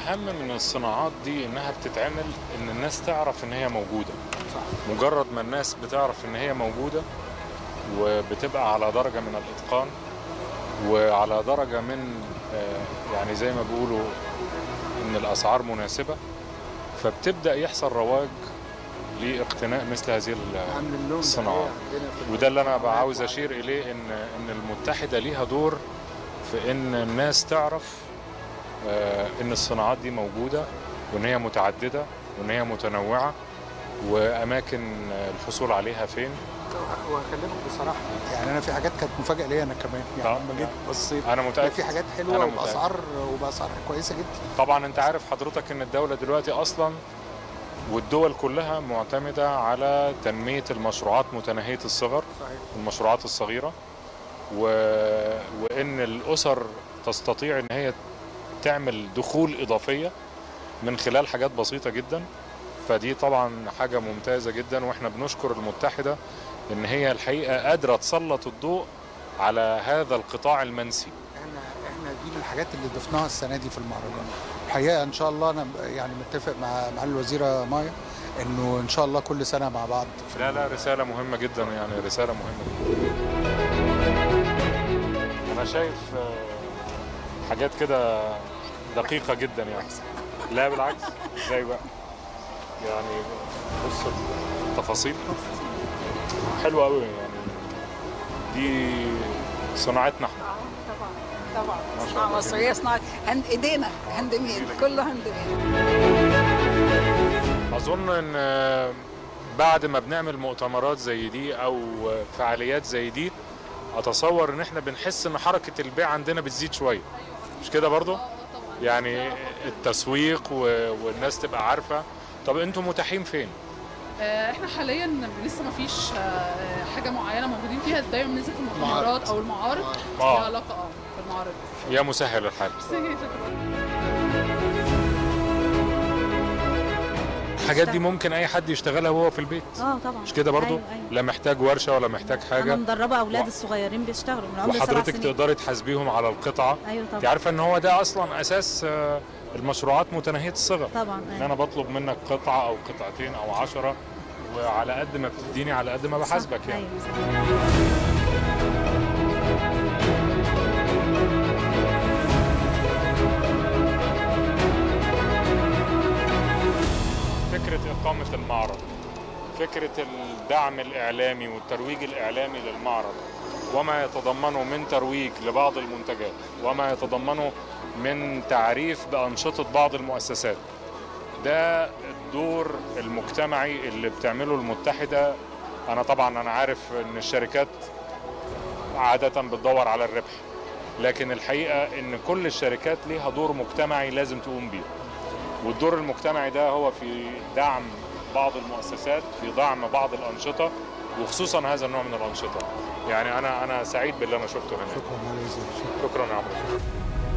الاهم من الصناعات دي انها بتتعمل ان الناس تعرف ان هي موجوده مجرد ما الناس بتعرف ان هي موجوده وبتبقى على درجه من الاتقان وعلى درجه من آه، يعني زي ما بيقولوا ان الاسعار مناسبه فبتبدا يحصل رواج لاقتناء مثل هذه ال- عامل اللون الصناعات وده اللي انا بقى عاوز اشير اليه ان ان المتحده ليها دور في ان الناس تعرف آه، ان الصناعات دي موجوده وان هي متعدده وان هي متنوعه واماكن آه، الحصول عليها فين وهكلمك بصراحه يعني انا في حاجات كانت مفاجاه ليا انا كمان يعني آه. لما جيت بصيت انا لا، متاكد في حاجات أنا حلوه متأكد. وباسعار وباسعار كويسه جدا طبعا انت عارف حضرتك ان الدوله دلوقتي اصلا والدول كلها معتمده على تنميه المشروعات متناهيه الصغر صحيح المشروعات الصغيرة و... وإن الأسر تستطيع إن هي تعمل دخول إضافية من خلال حاجات بسيطة جدا فدي طبعا حاجة ممتازة جدا وإحنا بنشكر المتحدة إن هي الحقيقة قادرة تسلط الضوء على هذا القطاع المنسي احنا احنا دي من الحاجات اللي ضفناها السنه دي في المهرجان الحقيقه ان شاء الله انا يعني متفق مع معالي الوزيره مايا انه ان شاء الله كل سنه مع بعض في لا لا رسالة مهمة جدا يعني رسالة مهمة جدا أنا شايف آه، حاجات كده دقيقة جدا يعني لا بالعكس ازاي بقى يعني بص التفاصيل حلوة قوي يعني دي صناعتنا احنا طبعا طبعا ما شاء صناعة الله مصرية صناعة هند ايدينا هاند ميد كله هاند ميد اظن ان آه، بعد ما بنعمل مؤتمرات زي دي او فعاليات زي دي اتصور ان احنا بنحس ان حركه البيع عندنا بتزيد شويه مش كده برضو يعني التسويق و- والناس تبقى عارفه طب انتم متاحين فين آه، احنا حاليا لسه ما فيش آه، حاجه معينه موجودين فيها دايما بننزل في المؤتمرات او المعارض آه. ليها علاقه اه في المعارض يا مسهل الحال الحاجات دي ممكن اي حد يشتغلها وهو في البيت اه طبعا مش كده برضو أيوة أيوة. لا محتاج ورشه ولا محتاج انا حاجه مدربه اولاد و- الصغيرين بيشتغلوا من عمر سبع وحضرتك سنين تقدري تحاسبيهم على القطعه ايوه انت طبعا عارفه ان هو ده اصلا اساس آه، المشروعات متناهيه الصغر طبعا ان أيوة. انا بطلب منك قطعه او قطعتين او عشرة وعلى قد ما بتديني على قد ما بحاسبك صح، يعني أيوة صح. فكره اقامه المعرض فكره الدعم الاعلامي والترويج الاعلامي للمعرض وما يتضمنه من ترويج لبعض المنتجات وما يتضمنه من تعريف بانشطه بعض المؤسسات ده الدور المجتمعي اللي بتعمله المتحده انا طبعا انا عارف ان الشركات عاده بتدور على الربح لكن الحقيقه ان كل الشركات ليها دور مجتمعي لازم تقوم بيه والدور المجتمعي ده هو في دعم بعض المؤسسات في دعم بعض الانشطه وخصوصا هذا النوع من الانشطه يعني انا انا سعيد باللي انا شفته هنا شكرا معالي الوزير شكرا شكرا يا عمرو